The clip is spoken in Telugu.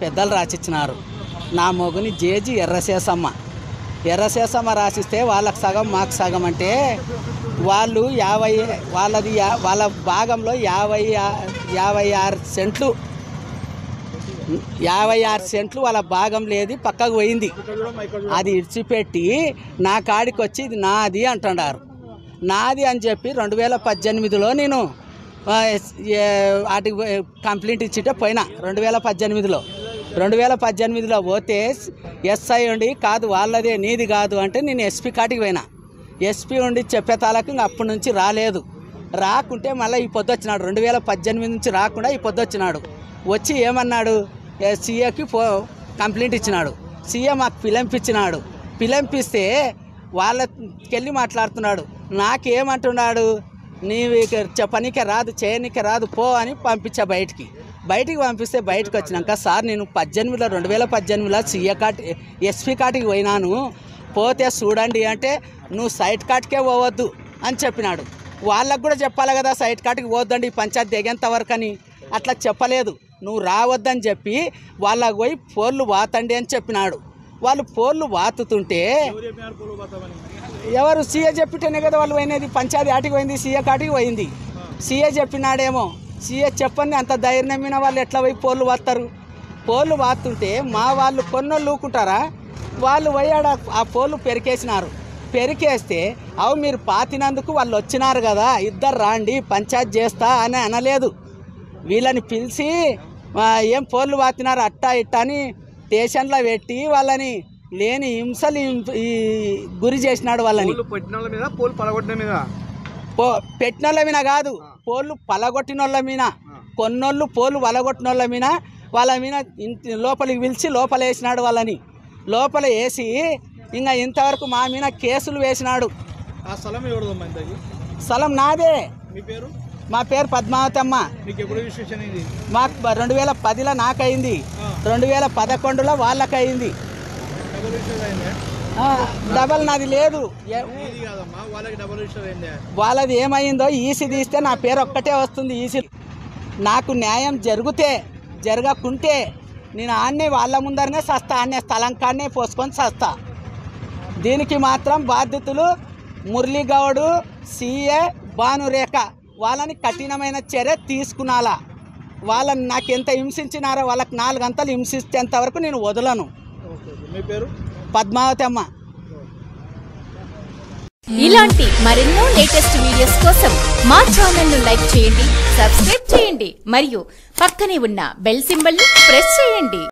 పెద్దలు రాసిచ్చినారు నా మొగుని జేజి ఎర్రశేషమ్మ ఎర్రశేషమ్మ రాసిస్తే వాళ్ళకి సగం మాకు సగం అంటే వాళ్ళు యాభై వాళ్ళది యా- వాళ్ళ భాగంలో యాభై ఆ- యాభై ఆరు సెంట్లు యాభై ఆరు సెంట్లు వాళ్ళ భాగం లేదు పక్కకు పోయింది అది ఇడిచిపెట్టి నా కాడికి వచ్చి ఇది నాది అంటున్నారు నాది అని చెప్పి రెండు వేల పద్దెనిమిదిలో నేను ఆ, ఎస్- ఏ- వాటికి పోయి కంప్లైంట్ ఇచ్చిటే పోయినా రెండు వేల పద్దెనిమిదిలో రెండు వేల పద్దెనిమిదిలో పోతే ఎస్ఐ ఉండి కాదు వాళ్ళదే నీది కాదు అంటే నేను ఎస్పీ కాటికి పోయినా ఎస్పీ ఉండి చెప్పే తాలకు ఇంక అప్పటి నుంచి రాలేదు రాకుంటే మళ్ళీ ఈ పొద్దు వచ్చినాడు రెండు వేల పద్దెనిమిది నుంచి రాకుండా ఈ పొద్దు వచ్చినాడు వచ్చి ఏమన్నాడు సీఏకి ఫో కంప్లైంట్ ఇచ్చినాడు సీఏ మాకు పిలంపిచ్చినాడు పిలంపిస్తే వాళ్ళకెళ్ళి మాట్లాడుతున్నాడు నాకేమంటున్నాడు నీవు ఇక చెప్పనీకే రాదు చేయనీకే రాదు పో అని పంపించా బయటికి బయటికి పంపిస్తే బయటకు వచ్చినాక సార్ నేను పద్దెనిమిదిలో రెండు వేల పద్దెనిమిదిలో సీఏ కాటి ఎస్పీ కాటికి పోయినాను పోతే చూడండి అంటే నువ్వు సైట్ కాటికే పోవద్దు అని చెప్పినాడు వాళ్ళకు కూడా చెప్పాలి కదా సైట్ కాటికి పోవద్దండి ఈ పంచాయతీ దిగేంత వరకు అని అట్లా చెప్పలేదు నువ్వు రావద్దని చెప్పి వాళ్ళకు పోయి పోర్లు వాతండి అని చెప్పినాడు వాళ్ళు పోర్లు వాతుతుంటే ఎవరు సీఏ చెప్పితేనే కదా వాళ్ళు పోయినది పంచాయతీ ఆటికి పోయింది సీఏ కాటికి పోయింది సీఏ చెప్పినాడేమో సీఏ చెప్పండి అంత ధైర్యం మీద వాళ్ళు ఎట్లా పోయి పోర్లు వాస్తారు పోర్లు వాతుంటే మా వాళ్ళు కొన్నోళ్ళు ఊకుంటారా వాళ్ళు పోయాడు ఆ పోర్లు పెరికేసినారు పెరికేస్తే అవు మీరు పాతినందుకు వాళ్ళు వచ్చినారు కదా ఇద్దరు రాండి పంచాయతీ చేస్తా అని అనలేదు వీళ్ళని పిలిచి ఆ, ఏం పోర్లు వాతినారు అట్టా ఇట్టా అని స్టేషన్లో పెట్టి వాళ్ళని లేని హింసలు ఇం- ఈ గురి చేసినాడు వాళ్ళని పోలు పెట్టిన వాళ్ళ మీద పోలు పడగొట్టిన మీద పో పెట్టినోళ్ళ మీద కాదు పోళ్ళు పలగొట్టినోళ్ళ మీద కొన్నోళ్ళు పోలు వలగొట్టినోళ్ళ మీద వాళ్ళ మీద ఇంటి లోపలికి పిలిచి లోపల వేసినాడు వాళ్ళని లోపల వేసి ఇంకా ఇంతవరకు మా మీద కేసులు వేసినాడు ఆ స్థలం ఎవరిదమ్మా ఇంతకి స్థలం నాదే మీ పేరు మా పేరు పద్మావతి అమ్మ మీకు ఎప్పుడు రిజిస్ట్రేషన్ అయింది మాకు బ- రెండు వేల పదిలో నాకయింది రెండు వేల పదకొండులో వాళ్ళకయింది డబుల్ రిజిస్టర్ అయిందే ఆ, డబల్ నాది లేదు ఏ- ఇది కాదమ్మా వాళ్ళకి డబుల్ రిజిస్టర్ అయిందే వాళ్ళది ఏమైందో ఈసీ తీస్తే నా పేరు ఒక్కటే వస్తుంది ఈసీ నాకు న్యాయం జరిగితే జరగకుంటే నేను ఆన్నే వాళ్ళ ముందరనే సస్తా ఆన్నే స్థలం కాడనే పోసుకొని సస్తా దీనికి మాత్రం బాధ్యతలు మురళీగౌడు సీఏ భానురేఖ వాళ్ళని కఠినమైన చర్య తీసుకునాలా వాళ్ళని నాకు ఎంత హింసించినారో వాళ్ళకి నాలుగు అంతలు హింసించేంత వరకు నేను వదలను ఓకే ఓకే. మీ పేరు పద్మావతి అమ్మ ఇలాంటి మరెన్నో లేటెస్ట్ వీడియోస్ కోసం మా ఛానల్ ను లైక్ చేయండి సబ్స్క్రైబ్ చేయండి మరియు పక్కనే ఉన్న బెల్ సింబల్ ని ప్రెస్ చేయండి